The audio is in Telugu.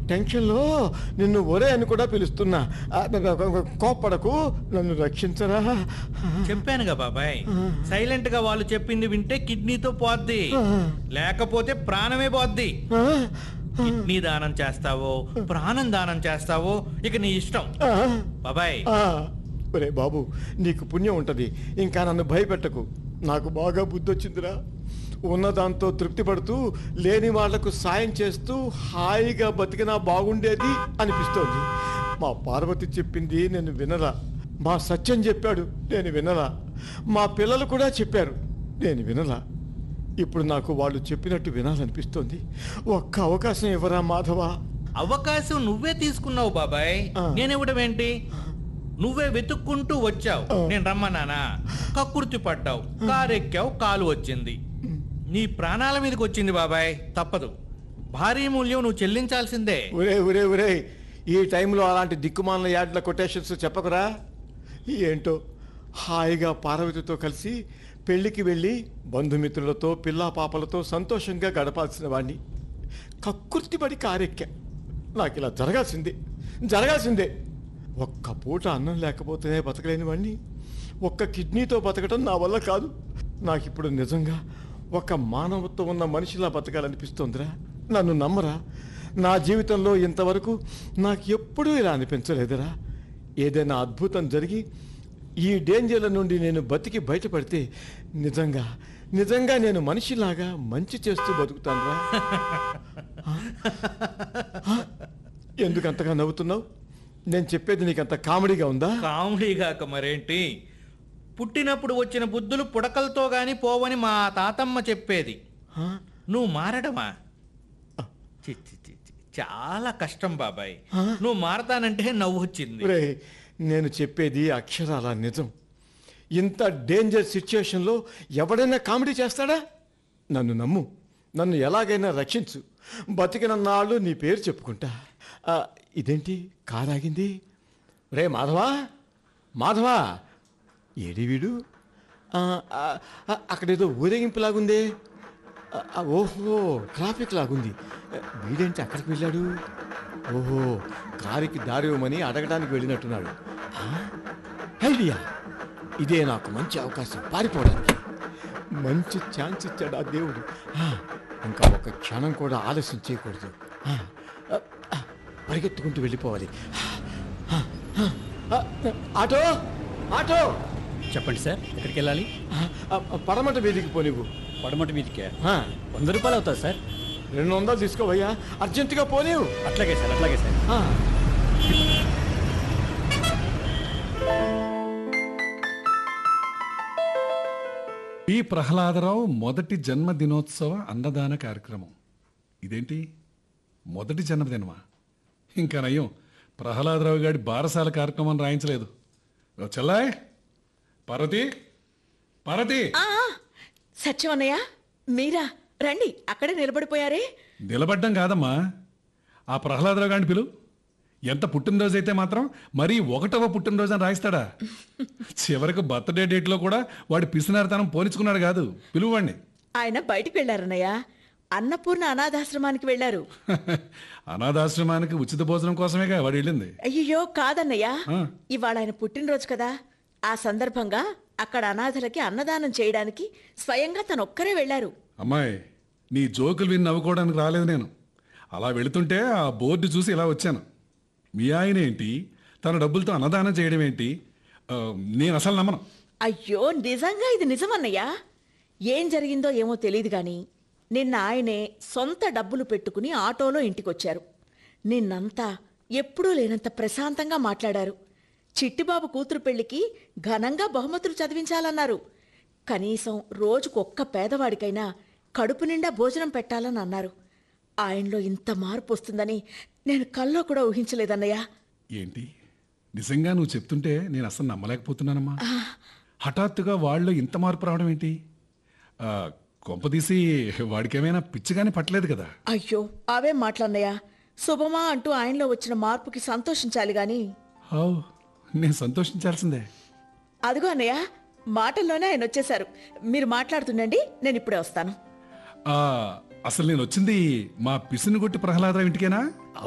టెన్షన్లో నిన్ను ఒరే అని కూడా పిలుస్తున్నా ఆ, కోప్పడకు నన్ను రక్షించరా చెప్పానుగా బాబాయ్ సైలెంట్ గా వాళ్ళు చెప్పింది వింటే కిడ్నీతో పోద్ది లేకపోతే ప్రాణమే పోద్ది ఆ, కిడ్నీ దానం చేస్తావో ప్రాణం దానం చేస్తావో ఇక నీ ఇష్టం ఆ, బాబాయ్ ఆ. ఒరే బాబు నీకు పుణ్యం ఉంటది ఇంకా నన్ను భయపెట్టకు నాకు బాగా బుద్ధి వచ్చిందిరా ఉన్నదాంతో తృప్తి పడుతూ లేని వాళ్లకు సాయం చేస్తూ హాయిగా బతికినా బాగుండేది అనిపిస్తోంది మా పార్వతి చెప్పింది నేను వినరా మా సత్యం చెప్పాడు నేను వినరా మా పిల్లలు కూడా చెప్పారు నేను వినరా ఇప్పుడు నాకు వాళ్ళు చెప్పినట్టు వినాలనిపిస్తోంది ఒక్క అవకాశం ఇవ్వరా మాధవా అవకాశం నువ్వే తీసుకున్నావు బాబాయ్ ఆ. నేనివ్వడమేంటి నువ్వే వెతుక్కుంటూ వచ్చావు ఆ. నేను రమ్మన్నానా కక్కుర్తి పడ్డావు కారెక్కావు కాలు వచ్చింది నీ ప్రాణాల మీదకి వచ్చింది బాబాయ్ తప్పదు భారీ మూల్యం నువ్వు చెల్లించాల్సిందే ఒరే ఒరే ఒరే ఈ టైంలో అలాంటి దిక్కుమాల యాడ్ల కొటేషన్స్ చెప్పకురా ఏంటో హాయిగా పార్వతితో కలిసి పెళ్లికి వెళ్ళి బంధుమిత్రులతో పిల్లా పాపలతో సంతోషంగా గడపాల్సిన వాణ్ణి కక్కుర్తిపడి కారెక్కా నాకు ఇలా జరగాల్సిందే జరగాల్సిందే ఒక్క పూట అన్నం లేకపోతేనే బతకలేని వాణ్ణి ఒక్క కిడ్నీతో బతకడం నా వల్ల కాదు నాకు ఇప్పుడు నిజంగా ఒక మానవత్వం ఉన్న మనిషిలా బతకాలనిపిస్తోందిరా నన్ను నమ్మరా నా జీవితంలో ఇంతవరకు నాకు ఎప్పుడూ ఇలా అనిపించలేదురా ఏదైనా అద్భుతం జరిగి ఈ డేంజర్ల నుండి నేను బతికి బయటపడితే నిజంగా నిజంగా నేను మనిషిలాగా మంచి చేస్తూ బతుకుతానురా ఆ? ఆ? ఎందుకు అంతగా నవ్వుతున్నావు నేను చెప్పేది నీకు అంత కామెడీగా ఉందా కామెడీ గాక మరేంటి పుట్టినప్పుడు వచ్చిన బుద్ధులు పుడకలతో గాని పోవని మా తాతమ్మ చెప్పేది ఆ? నువ్వు మారడమా చి, చి, చి, చి. చాలా కష్టం బాబాయ్ ఆ? నువ్వు మారతానంటే నవ్వు వచ్చింది ఒరేయ్, నేను చెప్పేది అక్షరాల నిజం ఇంత డేంజర్ సిచ్యుయేషన్లో ఎవడైనా కామెడీ చేస్తాడా నన్ను నమ్ము నన్ను ఎలాగైనా రక్షించు బతికిన నాళ్ళు నీ పేరు చెప్పుకుంటా ఆ, ఇదేంటి కారు ఆగింది రే మాధవా మాధవా ఏడి వీడు ఆ, ఆ, ఆ, అక్కడేదో ఊరేగింపులాగుందే ఆ, ఆ, ఓహో ట్రాఫిక్ లాగుంది ఆ, వీడేంటి అక్కడికి వెళ్ళాడు ఓహో కారుకి దారి ఇవ్వమని అడగడానికి వెళ్ళినట్టున్నాడు ఆ, ఐడియా ఇదే నాకు మంచి అవకాశం పారిపోవడానికి మంచి ఛాన్స్ ఇచ్చాడు ఆ దేవుడు ఆ, ఇంకా ఒక క్షణం కూడా ఆలస్యం చేయకూడదు ఆ, ఆ, ఆ, పరిగెత్తుకుంటూ వెళ్ళిపోవాలి ఆ, ఆ, ఆ, ఆటో ఆటో చెప్పండి సార్ ఎక్కడికి వెళ్ళాలి ఆ, ఆ, పడమట వీధికి పోనివ్వు పడమటి మీదికే ఆ, వంద రూపాయలు అవుతుంది సార్ రెండు వందలు తీసుకోవయ్యా అర్జెంటుగా పోనివ్వు అట్లాగే సార్ అట్లాగే సార్ ఆ. పి ప్రహ్లాదరావు మొదటి జన్మదినోత్సవ అన్నదాన కార్యక్రమం ఇదేంటి మొదటి జన్మదినమా ఇంకా నయ్యం ప్రహ్లాదరావు గారి బారసాల కార్యక్రమం రాయించలేదు ఓ చెల్లాయ్ పార్వతి పార్వతి ఆ, సత్యం అన్నయ్య మీరా రండి అక్కడే నిలబడిపోయారే నిలబడ్డం కాదమ్మా ఆ ప్రహ్లాదరావు గారిని పిలు ఎంత పుట్టినరోజు అయితే మాత్రం మరీ ఒకటవ పుట్టినరోజు అని రాయిస్తాడా చివరికి బర్త్డే డేట్లో కూడా వాడి పిసినారితనం పోనిచ్చుకున్నాడు కాదు పిలువండి ఆయన బయటికి వెళ్ళారన్నయ్య అన్నపూర్ణ అనాథాశ్రమానికి వెళ్ళారు అనాథాశ్రమానికి ఉచిత భోజనం కోసమేగా వాడు వెళ్ళింది అయ్యో కాదన్నయ్య ఆ. ఇవాళ ఆయన పుట్టినరోజు కదా ఆ సందర్భంగా అక్కడ అనాథలకి అన్నదానం చేయడానికి స్వయంగా తను ఒక్కరే వెళ్ళారు అమ్మాయి నీ జోకులు విని నవ్వుకోవడానికి రాలేదు నేను అలా వెళుతుంటే ఆ బోర్డు చూసి ఇలా వచ్చాను మీ ఆయన ఏంటి తన డబ్బులతో అన్నదానం చేయడం ఏంటి ఆ, నేను అసలు నమ్మను అయ్యో నిజంగా ఇది నిజమన్నయ్యా ఏం జరిగిందో ఏమో తెలియదు గాని నిన్న ఆయనే సొంత డబ్బులు పెట్టుకుని ఆటోలో ఇంటికొచ్చారు నిన్నంతా ఎప్పుడూ లేనంత ప్రశాంతంగా మాట్లాడారు చిట్టిబాబు కూతురు పెళ్లికి ఘనంగా బహుమతులు చదివించాలన్నారు కనీసం రోజుకొక్క పేదవాడికైనా కడుపు నిండా భోజనం పెట్టాలని అన్నారు ఆయనలో ఇంత మార్పు వస్తుందని నేను కల్లో కూడా ఊహించలేదన్నయ్యా ఏంటి నిజంగా నువ్వు చెప్తుంటే నేను అసలు నమ్మలేకపోతున్నానమ్మా హఠాత్తుగా వాళ్ళు ఇంత మార్పు రావడం ఏంటి ఆ, కొంపదీసి వాడికేమైనా పిచ్చిగానే పట్టలేదు కదా అయ్యో అవే మాటలన్నయ్యా శుభమా అంటూ ఆయనలో వచ్చిన మార్పుకి సంతోషించాలి గాని హౌ నేను సంతోషించాల్సిందే అదిగో అన్నయ్య మాటల్లోనే ఆయన వచ్చేశారు మీరు మాట్లాడుతుండండి నేను ఇప్పుడే వస్తాను ఆ, అసలు నేను వచ్చింది మా పిసిని కొట్టి ప్రహ్లాదరావు ఇంటికేనా